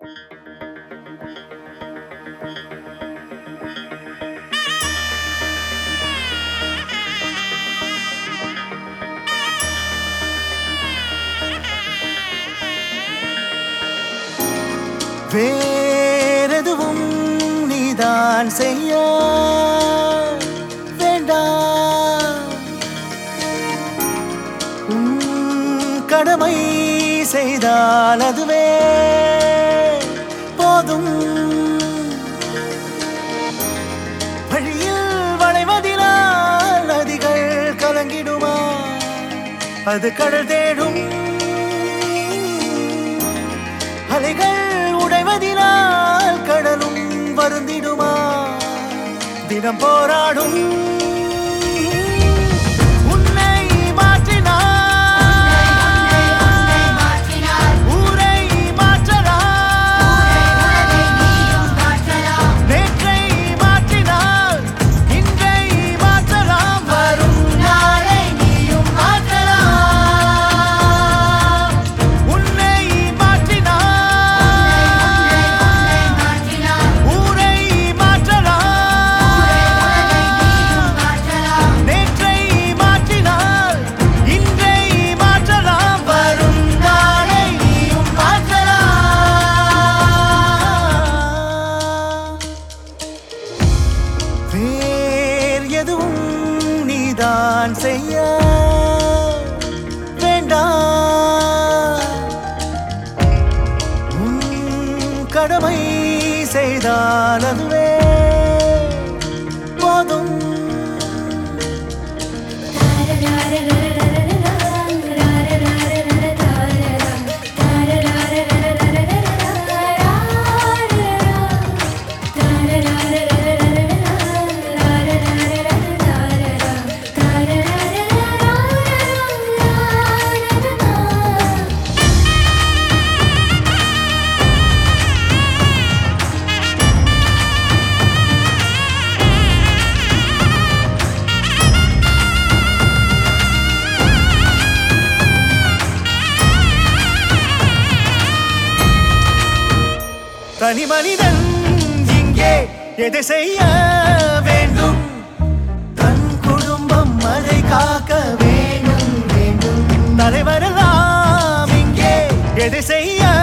வேறெதுவும் நீதான் செய்ய வேண்டாம் உன் கடமை செய்தால் அதுவே போதும் வழியில் வளைவதினால் நதிகள் கலங்கிடுமா அது கடல் தேடும் அலைகள் உடைவதினால் கடலும் வருந்திடுமா தினம் போராடும் உன்னை மாற்றினார் ஊரை மாற்றலாம் நேற்றை மாற்றினால் இன்றை மாற்றலாம் வரும் நாளை நீயும் மாற்றலாம் உன்னை மாற்றினார் ஊரை மாற்றலாம் நேற்றை மாற்றினால் இன்றை மாற்றலாம் வரும் நாளை நீயும் மாற்றலாம் வேர் எதுவும் நீதான் செய்ய வேண்டாம் உன் கடமை செய்தால் அதுவே போதும் தனி மனிதன் இங்கே எதை செய்ய வேண்டும் தன் குடும்பம் அதை காக்க வேண்டும் வேண்டும் தலைவரெல்லாம் இங்கே எதை செய்ய